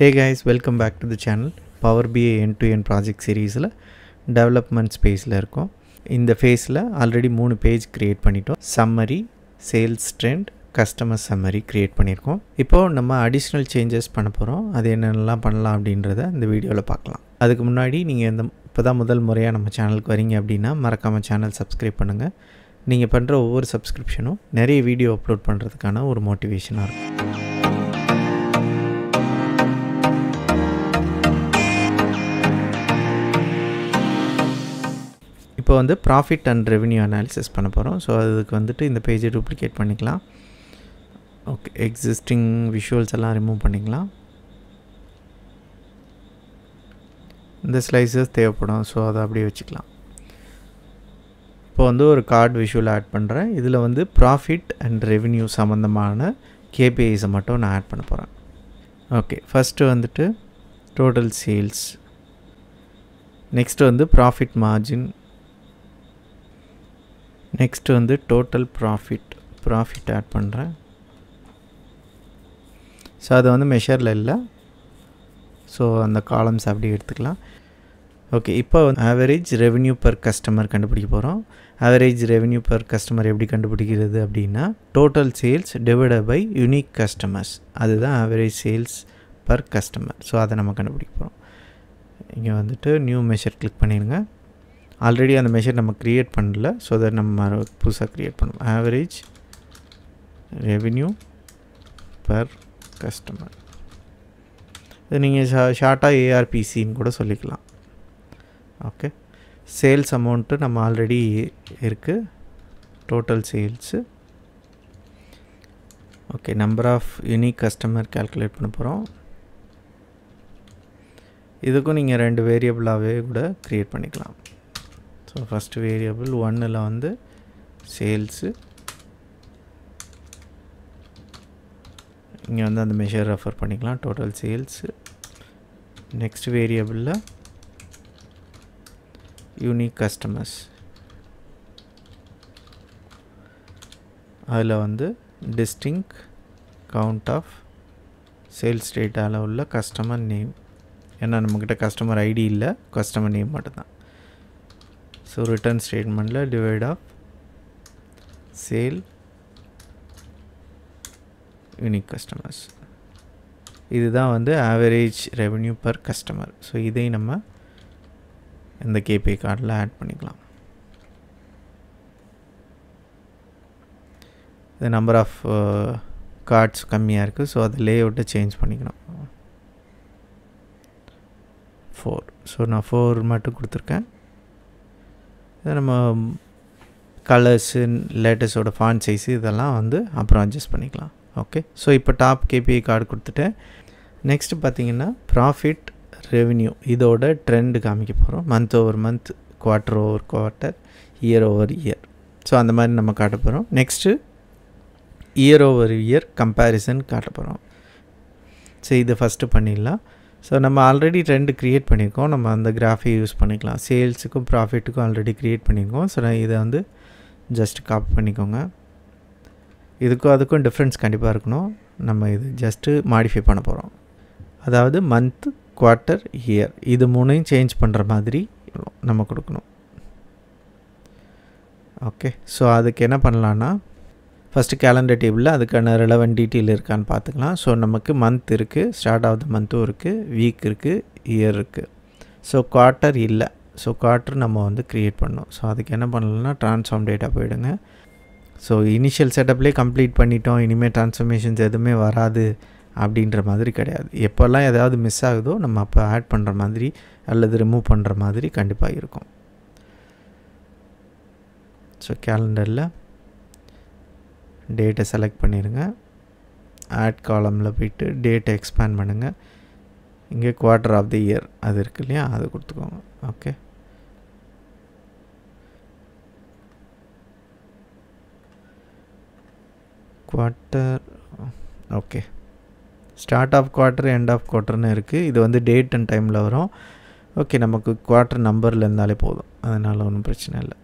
hey guys welcome back to the channel power BI end to end project சீரீஸில் development ஸ்பேஸில் இருக்கோம் இந்த ஃபேஸில் ஆல்ரெடி மூணு பேஜ் க்ரியேட் பண்ணிட்டோம் summary sales trend customer summary create பண்ணியிருக்கோம் இப்போது நம்ம அடிஷ்னல் சேஞ்சஸ் பண்ண போகிறோம் அது என்னென்னலாம் பண்ணலாம் அப்படின்றத இந்த வீடியோவில் பார்க்கலாம் அதுக்கு முன்னாடி நீங்கள் இந்த இப்போ தான் முதல் முறையாக நம்ம சேனலுக்கு வரீங்க அப்படின்னா மறக்காமல் சேனல் சப்ஸ்கிரைப் பண்ணுங்கள் நீங்கள் பண்ணுற ஒவ்வொரு சப்ஸ்கிரிப்ஷனும் நிறைய வீடியோ அப்லோட் பண்ணுறதுக்கான ஒரு மோட்டிவேஷனாக இருக்கும் இப்போ வந்து ப்ராஃபிட் அண்ட் ரெவென்யூ அனாலிசிஸ் பண்ண போகிறோம் ஸோ அதுக்கு வந்துட்டு இந்த பேஜை டூப்ளிகேட் பண்ணிக்கலாம் ஓகே எக்ஸிஸ்டிங் விஷுவல்ஸ் எல்லாம் ரிமூவ் பண்ணிக்கலாம் இந்த ஸ்லைசஸ் தேவைப்படும் ஸோ அதை அப்படியே வச்சுக்கலாம் இப்போ வந்து ஒரு கார்டு விஷுவல் ஆட் பண்ணுறேன் இதில் வந்து ப்ராஃபிட் அண்ட் ரெவென்யூ சம்மந்தமான கேபிஐஸை மட்டும் நான் ஆட் பண்ண போகிறேன் ஓகே ஃபஸ்ட்டு வந்துட்டு டோட்டல் சேல்ஸ் நெக்ஸ்ட்டு வந்து ப்ராஃபிட் மார்ஜின் நெக்ஸ்ட்டு வந்து டோட்டல் ப்ராஃபிட் ப்ராஃபிட் ஆட் பண்ணுறேன் ஸோ அது வந்து மெஷரில் இல்லை ஸோ அந்த காலம்ஸ் அப்படி எடுத்துக்கலாம் ஓகே இப்போ ஆவரேஜ் ரெவென்யூ பர் கஸ்டமர் கண்டுபிடிக்க போகிறோம் ஆவரேஜ் ரெவென்யூ பர் கஸ்டமர் எப்படி கண்டுபிடிக்கிறது அப்படின்னா total sales divide by unique customers அதுதான் average sales per customer so அதை நம்ம கண்டுபிடிக்க போகிறோம் இங்கே வந்துட்டு நியூ மெஷர் கிளிக் பண்ணிடுங்க ஆல்ரெடி அந்த மெஷர் நம்ம க்ரியேட் பண்ணல ஸோ அதை நம்ம புதுசாக க்ரியேட் பண்ணுவோம் ஆவரேஜ் ரெவென்யூ பர் கஸ்டமர் இது நீங்கள் ஷா ஷார்ட்டாக ஏஆர்பிசின்னு கூட சொல்லிக்கலாம் ஓகே சேல்ஸ் அமௌண்ட்டு நம்ம ஆல்ரெடி இருக்குது total sales okay number of unique customer calculate பண்ண போகிறோம் இதுக்கும் நீங்கள் ரெண்டு வேரியபிளாகவே கூட க்ரியேட் பண்ணிக்கலாம் ஸோ ஃபஸ்ட்டு வேரியபிள் ஒன்னில் வந்து சேல்ஸு இங்கே வந்து அந்த மெஷர் ரெஃபர் பண்ணிக்கலாம் டோட்டல் சேல்ஸு நெக்ஸ்ட் வேரியபிளில் யூனிக் கஸ்டமர்ஸ் அதில் வந்து டிஸ்டிங் கவுண்ட் ஆஃப் சேல்ஸ் டேட்டாவில் உள்ள கஸ்டமர் நேம் ஏன்னா நம்மக்கிட்ட கஸ்டமர் ஐடி இல்லை கஸ்டமர் நேம் மட்டும்தான் ஸோ ரிட்டர்ன் ஸ்டேட்மெண்ட்டில் divide of sale unique customers இதுதான் வந்து average revenue per customer so இதை நம்ம இந்த கேபி கார்டில் ஆட் பண்ணிக்கலாம் இது நம்பர் ஆஃப் கார்ட்ஸ் கம்மியாக இருக்குது ஸோ அது லே அவுட்டை சேஞ்ச் பண்ணிக்கணும் ஃபோர் ஸோ நான் ஃபோர் மட்டும் கொடுத்துருக்கேன் இதை நம்ம கலர்ஸு லேட்டஸ்டோட ஃபான் சைஸு இதெல்லாம் வந்து அப்புறம் அட்ஜஸ்ட் பண்ணிக்கலாம் ஓகே ஸோ இப்போ டாப் கேபிஐ கார்டு கொடுத்துட்டேன் நெக்ஸ்ட்டு பார்த்தீங்கன்னா ப்ராஃபிட் ரெவென்யூ இதோட ட்ரெண்டு காமிக்க போகிறோம் month over month quarter over quarter year over year so அந்த மாதிரி நம்ம காட்ட போகிறோம் next year over year comparison காட்ட போகிறோம் ஸோ இது ஃபஸ்ட்டு பண்ணிடலாம் ஸோ நம்ம ஆல்ரெடி ட்ரெண்டு க்ரியேட் பண்ணியிருக்கோம் நம்ம அந்த கிராஃபை யூஸ் பண்ணிக்கலாம் சேல்ஸுக்கும் ப்ராஃபிட்டுக்கும் ஆல்ரெடி க்ரியேட் பண்ணியிருக்கோம் ஸோ நான் இதை வந்து ஜஸ்ட் காப்பி பண்ணிக்கோங்க இதுக்கும் அதுக்கும் டிஃப்ரென்ஸ் கண்டிப்பாக இருக்கணும் நம்ம இது ஜஸ்ட்டு மாடிஃபை பண்ண போகிறோம் அதாவது மந்த் குவார்ட்டர் இயர் இது மூணையும் சேஞ்ச் பண்ணுற மாதிரி நம்ம கொடுக்கணும் ஓகே ஸோ அதுக்கு என்ன பண்ணலான்னா ஃபஸ்ட்டு கேலண்டர் டேபிளில் அதுக்கான ரெலவெண்ட் டீட்டெயில் இருக்கான்னு பார்த்துக்கலாம் ஸோ நமக்கு மந்த் இருக்குது ஸ்டார்ட் ஆஃப் த மந்த்தும் இருக்குது வீக் இருக்குது இயர் இருக்குது ஸோ குவார்ட்டர் இல்லை ஸோ குவார்ட்டர் நம்ம வந்து க்ரியேட் பண்ணோம் ஸோ அதுக்கு என்ன பண்ணலாம்னா ட்ரான்ஸ்ஃபார்ம் டேட்டா போயிடுங்க ஸோ இனிஷியல் செட்டப்லேயே கம்ப்ளீட் பண்ணிட்டோம் இனிமேல் ட்ரான்ஸ்ஃபர்மேஷன்ஸ் எதுவுமே வராது அப்படின்ற மாதிரி கிடையாது எப்போல்லாம் ஏதாவது மிஸ் ஆகுதோ நம்ம அப்போ ஆட் பண்ணுற மாதிரி அல்லது ரிமூவ் பண்ணுற மாதிரி கண்டிப்பாக இருக்கும் ஸோ கேலண்டரில் டேட்டை செலக்ட் பண்ணிடுங்க ஆட் காலமில் போயிட்டு டேட்டை எக்ஸ்பேண்ட் பண்ணுங்கள் இங்கே குவார்ட்டர் ஆஃப் தி இயர் அது இருக்கு இல்லையா அது கொடுத்துக்கோங்க okay quarter okay start of quarter end of குவார்ட்டர்னு இருக்குது இது வந்து டேட் அண்ட் டைமில் வரும் ஓகே நமக்கு குவார்ட்டர் நம்பரில் இருந்தாலே போதும் அதனால் ஒன்றும் பிரச்சனை இல்லை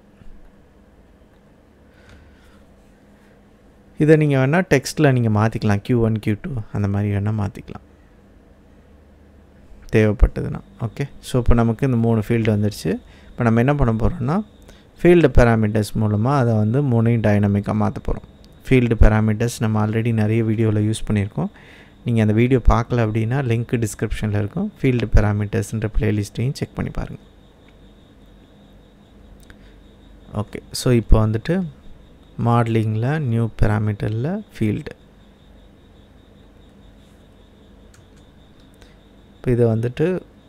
இதை நீங்கள் வேணால் டெக்ஸ்ட்டில் நீங்கள் மாற்றிக்கலாம் க்யூ ஒன் க்யூ டூ அந்த மாதிரி வேணால் மாற்றிக்கலாம் தேவைப்பட்டதுன்னா ஓகே ஸோ இப்போ நமக்கு இந்த மூணு ஃபீல்டு வந்துடுச்சு இப்போ நம்ம என்ன பண்ண போகிறோம்னா ஃபீல்டு பேராமீட்டர்ஸ் மூலமாக அதை வந்து மூணையும் டைனமிக்காக மாற்ற போகிறோம் ஃபீல்டு பேராமீட்டர்ஸ் நம்ம ஆல்ரெடி நிறைய வீடியோவில் யூஸ் பண்ணியிருக்கோம் நீங்கள் அந்த வீடியோ பார்க்கல அப்படின்னா லிங்க் டிஸ்கிரிப்ஷனில் இருக்கும் ஃபீல்டு பேராமீட்டர்ஸ்ன்ற ப்ளேலிஸ்ட்டையும் செக் பண்ணி பாருங்கள் ஓகே ஸோ இப்போ வந்துட்டு மாடலிங்கில் நியூ பேராமீட்டரில் ஃபீல்டு இப்போ இதை வந்துட்டு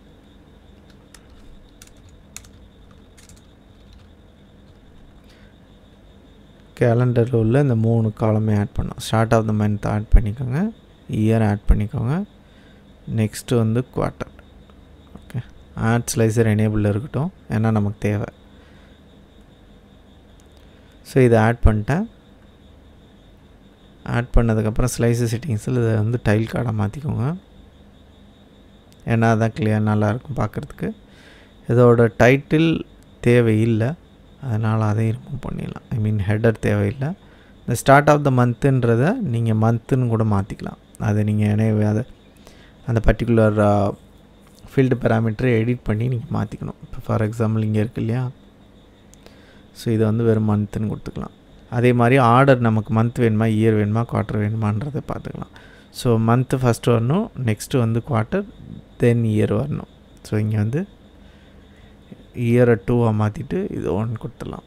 கேலண்டரில் உள்ள இந்த மூணு காலமே ஆட் பண்ணோம் start of the month add பண்ணிக்கோங்க இயர் ஆட் பண்ணிக்கோங்க நெக்ஸ்ட்டு வந்து குவார்ட்டர் ஓகே ஆட் ஸ்லைசர் எனேபிளில் இருக்கட்டும் ஏன்னா நமக்கு தேவை ஸோ இதை ஆட் பண்ணிட்டேன் ஆட் பண்ணதுக்கப்புறம் ஸ்லைசர் செட்டிங்ஸில் இதை வந்து டைல் கார்டாக மாற்றிக்கோங்க ஏன்னா அதான் கிளியர் நல்லாயிருக்கும் பார்க்குறதுக்கு இதோட டைட்டில் தேவையில்லை அதனால் அதையும் ரிமூவ் பண்ணிடலாம் ஐ மீன் ஹெடர் தேவையில்லை இந்த ஸ்டார்ட் ஆஃப் த மந்த்துன்றதை நீங்கள் மந்த்துன்னு கூட மாற்றிக்கலாம் அதை நீங்கள் எனவே அதை அந்த பர்டிகுலர் ஃபீல்டு பேராமீட்டரை எடிட் பண்ணி நீங்கள் மாற்றிக்கணும் இப்போ ஃபார் எக்ஸாம்பிள் இங்கே இருக்கு இல்லையா ஸோ இதை வந்து வெறும் மந்த்துன்னு கொடுத்துக்கலாம் அதே மாதிரி ஆர்டர் நமக்கு மந்த் வேணுமா இயர் வேணுமா குவார்ட்டர் வேணுமான்றதை பார்த்துக்கலாம் ஸோ மந்த்து ஃபஸ்ட்டு வரணும் நெக்ஸ்ட்டு வந்து குவார்ட்டர் தென் இயர் வரணும் ஸோ இங்கே வந்து இயரை டூவாக மாற்றிட்டு இது ஒன் கொடுத்துடலாம்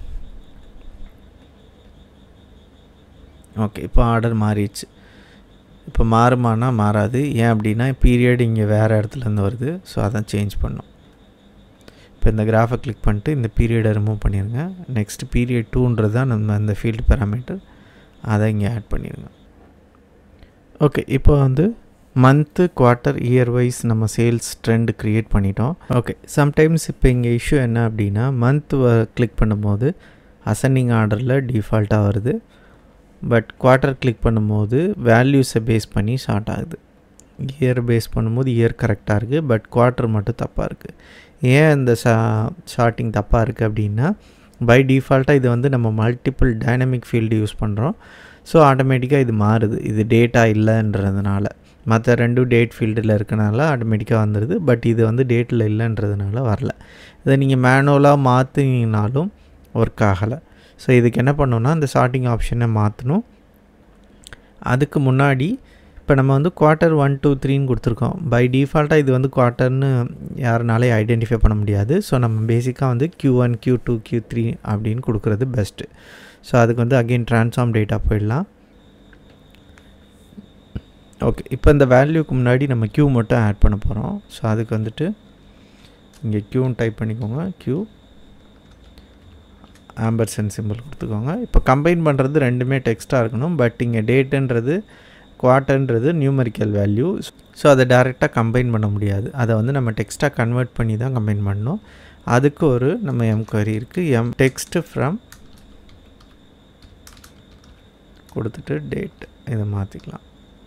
ஓகே இப்போ ஆர்டர் மாறிடுச்சு இப்போ மாறுமானா மாறாது ஏன் அப்படின்னா பீரியட் இங்கே வேறு இடத்துலேருந்து வருது ஸோ அதான் சேஞ்ச் பண்ணும் இப்போ இந்த கிராஃபை கிளிக் பண்ணிட்டு இந்த பீரியடை ரிமூவ் பண்ணிடுங்க நெக்ஸ்ட் பீரியட் டூன்றது தான் நம்ம அந்த ஃபீல்டு பேராமீட்டர் அதை இங்கே ஆட் பண்ணிடுங்க ஓகே இப்போ வந்து மந்த்து குவார்ட்டர் இயர் வைஸ் நம்ம சேல்ஸ் ட்ரெண்ட் க்ரியேட் பண்ணிட்டோம் ஓகே சம்டைம்ஸ் இப்போ இங்கே இஷ்யூ என்ன அப்படின்னா மந்த் கிளிக் பண்ணும்போது அசெண்டிங் ஆர்டரில் டிஃபால்ட்டாக வருது பட் குவார்ட்டர் கிளிக் பண்ணும்போது வேல்யூஸை பேஸ் பண்ணி ஷார்ட் ஆகுது இயர் பேஸ் பண்ணும்போது இயர் கரெக்டாக இருக்குது பட் குவார்ட்டர் மட்டும் தப்பாக இருக்குது ஏன் இந்த ஷா ஷார்ட்டிங் தப்பாக இருக்குது அப்படின்னா பை டிஃபால்ட்டாக இது வந்து நம்ம மல்டிபிள் டைனமிக் ஃபீல்டு யூஸ் பண்ணுறோம் ஸோ ஆட்டோமேட்டிக்காக இது மாறுது இது டேட்டா இல்லைன்றதுனால மற்ற ரெண்டும் டேட் ஃபீல்டில் இருக்கனால ஆட்டோமேட்டிக்காக வந்துடுது பட் இது வந்து டேட்டில் இல்லைன்றதுனால வரல இதை நீங்கள் மேனுவலாக மாற்றினீங்கனாலும் ஒர்க் ஆகலை ஸோ இதுக்கு என்ன பண்ணணும்னா இந்த ஷார்ட்டிங் ஆப்ஷனை மாற்றணும் அதுக்கு முன்னாடி இப்போ நம்ம வந்து குவார்ட்டர் ஒன் டூ த்ரீன்னு கொடுத்துருக்கோம் பை டிஃபால்ட்டாக இது வந்து குவார்ட்டர்னு யாருனாலே ஐடென்டிஃபை பண்ண முடியாது ஸோ நம்ம பேசிக்காக வந்து Q one Q two Q three அப்படின்னு கொடுக்குறது பெஸ்ட்டு ஸோ அதுக்கு வந்து அகெயின் ட்ரான்ஸ்ஃபார்ம் டேட்டா போயிடலாம் ஓகே இப்போ இந்த வேல்யூக்கு முன்னாடி நம்ம க்யூ மட்டும் ஆட் பண்ண போகிறோம் ஸோ அதுக்கு வந்துட்டு இங்கே க்யூன்னு டைப் பண்ணிக்கோங்க க்யூ ஆம்பர்சன் சிம்பிள் கொடுத்துக்கோங்க இப்போ கம்பைன் பண்ணுறது ரெண்டுமே டெக்ஸ்ட்டாக இருக்கணும் பட் இங்கே டேட்டுன்றது குவார்ட்டர்ன்றது நியூமரிக்கல் வேல்யூ ஸோ அதை டேரெக்டாக கம்பைன் பண்ண முடியாது அதை வந்து நம்ம டெக்ஸ்ட்டாக கன்வெர்ட் பண்ணி தான் கம்பைன் பண்ணணும் அதுக்கு ஒரு நம்ம எம்கொயரி இருக்குது எம் டெக்ஸ்ட்டு ஃப்ரம் கொடுத்துட்டு டேட் இதை மாற்றிக்கலாம்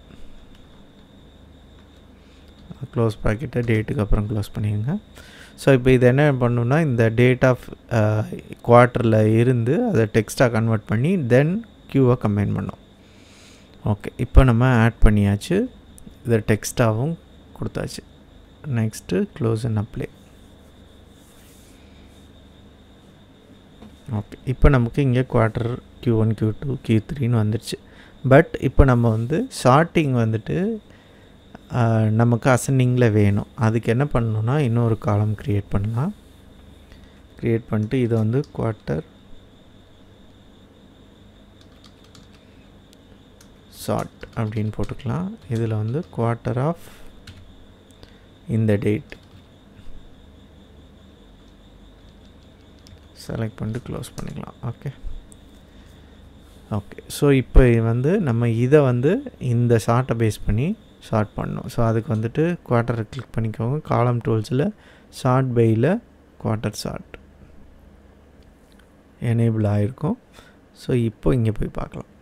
க்ளோஸ் ப்ராக்கெட்டை டேட்டுக்கு அப்புறம் க்ளோஸ் பண்ணிடுங்க ஸோ இப்போ இது என்ன பண்ணணும்னா இந்த டேட் ஆஃப் குவார்ட்டரில் இருந்து அதை டெக்ஸ்ட்டாக கன்வெர்ட் பண்ணி தென் க்யூவை கம்பைன் பண்ணோம் ஓகே இப்போ நம்ம ஆட் பண்ணியாச்சு இதை டெக்ஸ்ட்டாகவும் கொடுத்தாச்சு next close and apply okay இப்போ நமக்கு இங்கே quarter Q one Q two Q த்ரீன்னு வந்துடுச்சு பட் இப்போ நம்ம வந்து ஷார்ட்டிங் வந்துட்டு நமக்கு அசெண்டிங்கில் வேணும் அதுக்கு என்ன பண்ணணும்னா இன்னொரு காலம் க்ரியேட் பண்ணலாம் க்ரியேட் பண்ணிட்டு இதை வந்து குவார்ட்டர் ஷார்ட் அப்படின்னு போட்டுக்கலாம் இதில் வந்து குவார்ட்டர் ஆஃப் இந்த டேட் செலக்ட் பண்ணிட்டு க்ளோஸ் பண்ணிக்கலாம் ஓகே ஓகே ஸோ இப்போ வந்து நம்ம இதை வந்து இந்த ஷார்ட்டை பேஸ் பண்ணி ஷார்ட் பண்ணணும் ஸோ அதுக்கு வந்துட்டு குவார்ட்டரை கிளிக் பண்ணிக்கோங்க காலம் டூல்ஸில் ஷார்ட் பையில் குவார்ட்டர் ஷார்ட் எனேபிள் ஆகிருக்கும் ஸோ இப்போ இங்கே போய் பார்க்கலாம்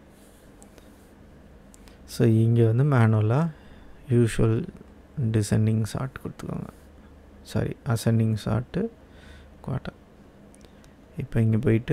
ஸோ இங்கே வந்து மேனுவலாக யூஷுவல் டிசெண்டிங் ஷார்ட் கொடுத்துக்கோங்க சாரி அசெண்டிங் ஷார்ட்டு குவார்ட்டர் இப்போ இங்கே போயிட்டு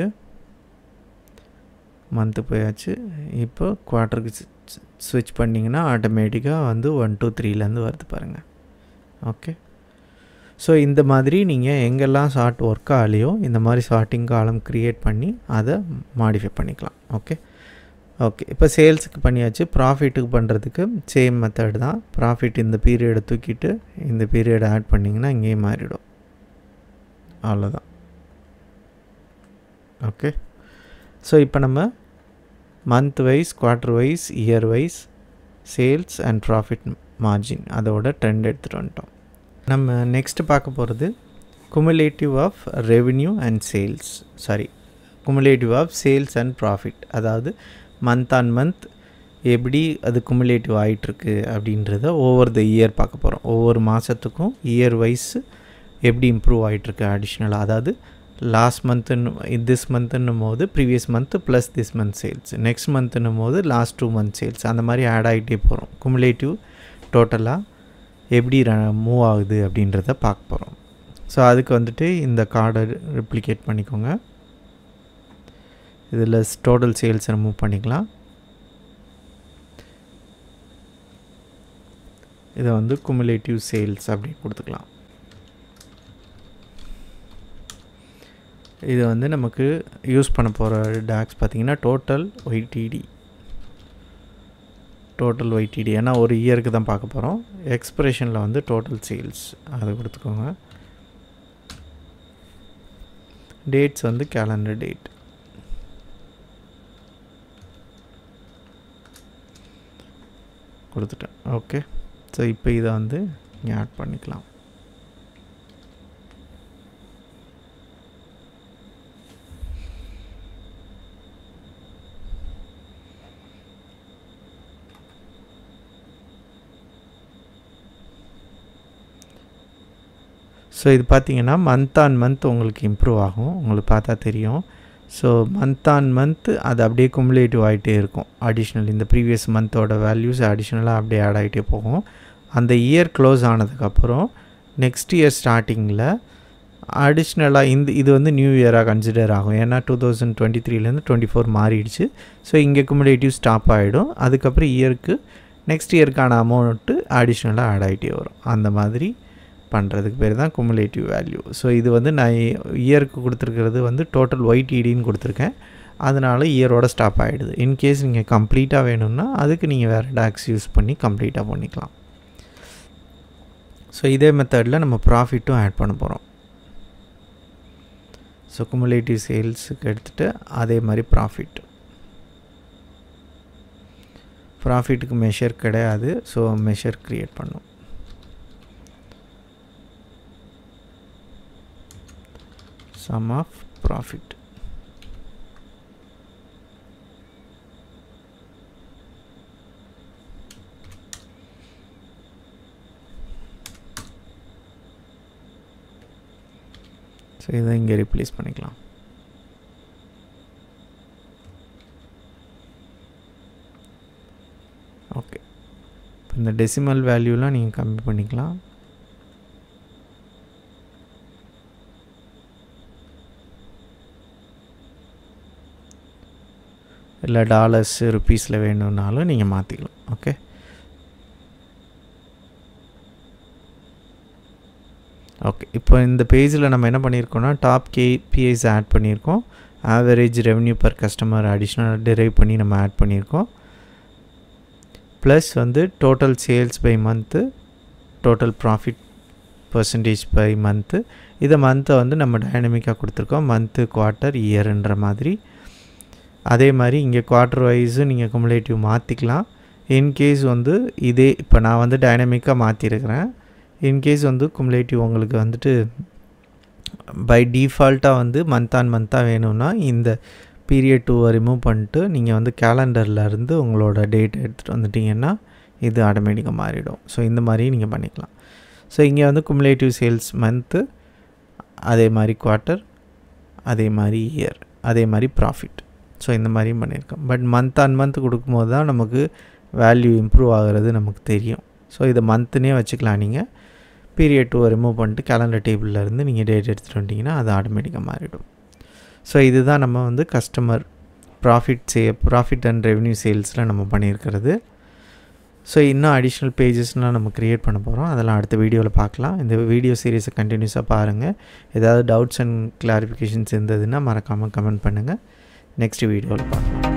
மந்த்து போயாச்சு இப்போ குவார்ட்டருக்கு ஸ்விட்ச் பண்ணிங்கன்னா ஆட்டோமேட்டிக்காக வந்து ஒன் டூ த்ரீலேருந்து வருது பாருங்கள் ஓகே ஸோ இந்த மாதிரி நீங்கள் எங்கெல்லாம் ஷார்ட் ஒர்க் ஆகலையோ இந்த மாதிரி ஷார்ட்டிங் காலம் க்ரியேட் பண்ணி அதை மாடிஃபை பண்ணிக்கலாம் ஓகே ஓகே இப்போ சேல்ஸுக்கு பண்ணியாச்சு ப்ராஃபிட்டுக்கு பண்ணுறதுக்கு சேம் மெத்தட் தான் ப்ராஃபிட் இந்த பீரியடை தூக்கிட்டு இந்த பீரியடை ஆட் பண்ணிங்கன்னா இங்கேயும் மாறிடும் அவ்வளோதான் ஓகே ஸோ இப்போ நம்ம month wise quarter wise year wise sales and profit margin அதோட ட்ரெண்ட் எடுத்துகிட்டு வந்துட்டோம் நம்ம நெக்ஸ்ட் பார்க்க போகிறது cumulative of revenue and sales sorry cumulative of sales and profit அதாவது மந்த் ஆன் மந்த் எப்படி அது குமுலேட்டிவ் ஆகிட்டுருக்கு அப்படின்றத ஒவ்வொரு த இயர் பார்க்க போகிறோம் ஒவ்வொரு மாதத்துக்கும் இயர் வைஸ் எப்படி இம்ப்ரூவ் ஆகிட்டுருக்கு அடிஷ்னலாக அதாவது லாஸ்ட் மந்த்துன்னு திஸ் மந்த்துன்னும் போது previous month plus this month sales next மந்த்துன்னும் போது லாஸ்ட் டூ மந்த் சேல்ஸ் அந்த மாதிரி ஆட் ஆகிட்டே போகிறோம் குமுலேட்டிவ் டோட்டலாக எப்படி மூவ் ஆகுது அப்படின்றத பார்க்க போகிறோம் ஸோ அதுக்கு வந்துட்டு இந்த கார்டை ரிப்ளிகேட் பண்ணிக்கோங்க இதில் டோட்டல் சேல்ஸ் ரிமூவ் பண்ணிக்கலாம் இதை வந்து குமுலேட்டிவ் சேல்ஸ் அப்படின்னு கொடுத்துக்கலாம் இது வந்து நமக்கு யூஸ் பண்ண போகிற டாக்ஸ் பார்த்திங்கன்னா டோட்டல் ஒய்டிடி டோட்டல் ஒய்டிடி ஏன்னா ஒரு இயருக்கு தான் பார்க்க போகிறோம் எக்ஸ்பிரஷனில் வந்து டோட்டல் சேல்ஸ் அது கொடுத்துக்கோங்க டேட்ஸ் வந்து கேலண்டர் டேட் கொடுத்துட்டேன் ஓகே ஸோ இப்போ இதை வந்து இங்கே ஆட் பண்ணிக்கலாம் ஸோ இது பார்த்தீங்கன்னா மந்த் ஆன் மந்த் உங்களுக்கு இம்ப்ரூவ் ஆகும் உங்களுக்கு பார்த்தா தெரியும் ஸோ மந்த் ஆன் மந்த் அது அப்படியே குமுலேட்டிவ் ஆகிட்டே இருக்கும் அடிஷ்னல் இந்த ப்ரீவியஸ் மந்தோட வேல்யூஸ் அடிஷ்னலாக அப்படியே ஆட் ஆகிட்டே போகும் அந்த இயர் க்ளோஸ் ஆனதுக்கப்புறம் நெக்ஸ்ட் இயர் ஸ்டார்டிங்கில் அடிஷ்னலாக இந்த இது வந்து நியூ இயராக கன்சிடர் ஆகும் ஏன்னா டூ தௌசண்ட் டுவெண்ட்டி த்ரீலேருந்து டுவெண்ட்டி ஃபோர் மாறிடுச்சு ஸோ இங்கே குமுலேட்டிவ் ஸ்டாப் ஆகிடும் அதுக்கப்புறம் இயருக்கு நெக்ஸ்ட் இயருக்கான அமௌண்ட்டு அடிஷ்னலாக ஆட் ஆகிட்டே வரும் அந்த மாதிரி பண்ணுறதுக்கு பேர் தான் குமுலேட்டிவ் வேல்யூ ஸோ இது வந்து நான் இயருக்கு கொடுத்துருக்கிறது வந்து டோட்டல் ஒய்டிடின்னு கொடுத்துருக்கேன் அதனால் இயரோட ஸ்டாப் ஆகிடுது இன்கேஸ் நீங்கள் கம்ப்ளீட்டாக வேணும்னா அதுக்கு நீங்கள் வேறு டாக்ஸ் யூஸ் பண்ணி கம்ப்ளீட்டாக பண்ணிக்கலாம் ஸோ இதே மெத்தடில் நம்ம ப்ராஃபிட்டும் ஆட் பண்ண போகிறோம் ஸோ குமுலேட்டிவ் சேல்ஸுக்கு எடுத்துகிட்டு அதே மாதிரி ப்ராஃபிட் ப்ராஃபிட்டுக்கு மெஷர் கிடையாது ஸோ மெஷர் க்ரியேட் பண்ணும் sum of profit ஸோ இதை இங்கே ரிப்ளேஸ் பண்ணிக்கலாம் ஓகே இப்போ இந்த டெசிமல் வேல்யூலாம் நீங்கள் கம்மி பண்ணிக்கலாம் இல்லை டாலர்ஸ் ருப்பீஸில் வேணும்னாலும் நீங்கள் மாற்றிக்கலாம் ஓகே ஓகே இப்போ இந்த பேஜில் நம்ம என்ன பண்ணியிருக்கோம்னா டாப் கேபிஐஸ் ஆட் பண்ணியிருக்கோம் average revenue per customer additional drive பண்ணி நம்ம ஆட் பண்ணியிருக்கோம் ப்ளஸ் வந்து total sales by month total profit percentage by month இதை மந்த்தை வந்து நம்ம டைனமிக்காக கொடுத்துருக்கோம் மந்த்து குவார்ட்டர் இயர்ன்ற மாதிரி அதே மாதிரி இங்கே குவார்ட்டர் வைஸும் நீங்கள் குமுலேட்டிவ் மாற்றிக்கலாம் இன்கேஸ் வந்து இதே இப்போ நான் வந்து டைனமிக்காக மாற்றிருக்கிறேன் இன்கேஸ் வந்து குமுலேட்டிவ் உங்களுக்கு வந்துட்டு பை டிஃபால்ட்டாக வந்து மந்த் ஆன் மந்த்தாக வேணும்னா இந்த பீரியட் டூவை ரிமூவ் பண்ணிட்டு நீங்கள் வந்து கேலண்டரில் இருந்து உங்களோட டேட் எடுத்துகிட்டு வந்துட்டிங்கன்னா இது ஆட்டோமேட்டிக்காக மாறிடும் ஸோ இந்த மாதிரி நீங்கள் பண்ணிக்கலாம் ஸோ இங்கே வந்து குமுலேட்டிவ் சேல்ஸ் மந்த்து அதே மாதிரி குவார்ட்டர் அதே மாதிரி இயர் அதே மாதிரி ப்ராஃபிட் ஸோ இந்த மாதிரியும் பண்ணியிருக்கோம் பட் மந்த் ஆன் மந்த் கொடுக்கும்போது தான் நமக்கு வேல்யூ இம்ப்ரூவ் ஆகிறது நமக்கு தெரியும் ஸோ இதை மந்த்துனே வச்சுக்கலாம் நீங்கள் பீரியட் டூவை ரிமூவ் பண்ணிட்டு கேலண்டர் டேபிளில் இருந்து நீங்கள் டேட் எடுத்துகிட்டு வந்துட்டிங்கன்னா அது ஆட்டோமேட்டிக்காக மாறிடும் ஸோ இதுதான் நம்ம வந்து customer profit say profit and revenue சேல்ஸில் நம்ம பண்ணியிருக்கிறது ஸோ இன்னும் அடிஷ்னல் பேஜஸ்லாம் நம்ம க்ரியேட் பண்ண போகிறோம் அதெல்லாம் அடுத்த வீடியோவில் பார்க்கலாம் இந்த வீடியோ சீரீஸை கண்டினியூஸாக பாருங்கள் ஏதாவது டவுட்ஸ் அண்ட் கிளாரிஃபிகேஷன்ஸ் இருந்ததுன்னா மறக்காமல் கமெண்ட் பண்ணுங்கள் நெக்ஸ்ட் வீடியோவில் பார்க்கலாம்